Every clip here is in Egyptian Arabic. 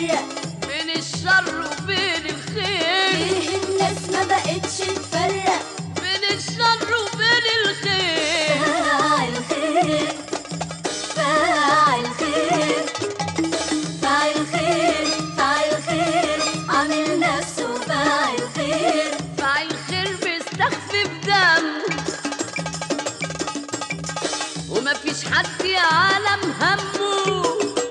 تفرق بين الشر وبين الخير ليه الناس ما بقتش تفرق بين الشر وبين الخير فاعل خير فاعل خير فاعل خير فاعل خير عامل نفسه فاعل خير فاعل خير بيستخفي بدم وما فيش حد يعلم همه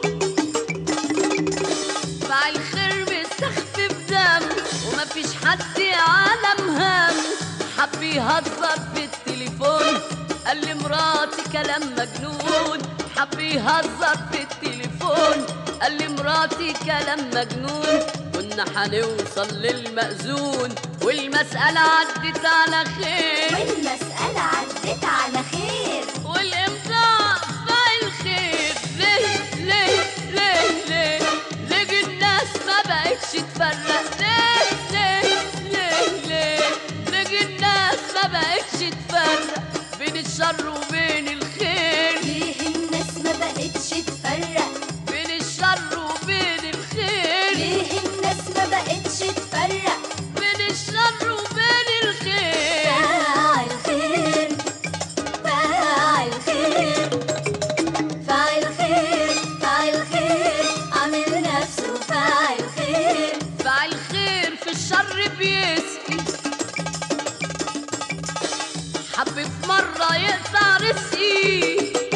فاعل خير بيستخفي بدم وما فيش حد يعلم هم حب يهزر في التليفون قال لي مراتي كلام مجنون حب يهزر في التليفون قال لي مراتي كلام مجنون كنا هنوصل للمأذون والمسألة عدت على خير والمسألة عدت على خير والامضاء فاعل خير ليه ليه ليه ليه ليه الناس ما بقتش تفرق ليه ليه ليه ليه ليه الناس ما بقتش تفرق بين الشر وبين الخير ليه الناس ما بقتش تفرق بين الشر وبين الخير ليه الناس ما بقتش تفرق بين الشر وبين الخير فاعل خير فاعل خير فاعل خير فاعل خير عامل نفسه فاعل خير فاعل خير في الشر بيسقي حب في مرة يقطع رزقي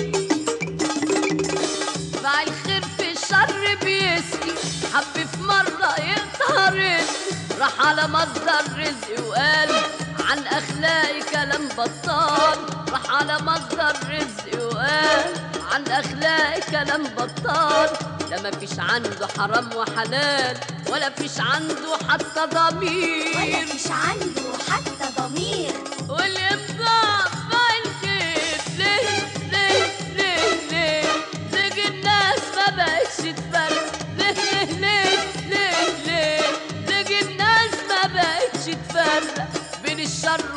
فاعل خير في الشر بيسقي حب في مرة يقطع رزقي راح على مصدر رزقي وقال عن أخلاقي كلام بطال راح على مصدر رزقي وقال عن أخلاقي كلام بطال ده مفيش عنده حرام وحلال ولا فيش عنده حتى ولا ضمير فيش عنده حتى ضمير والإمضاء فاعل خير ليه ليه ليه ليه ليه الناس ما بقتش تفرق ليه ليه ليه ليه ليه ليه الناس ما بقتش تفرق بين الشر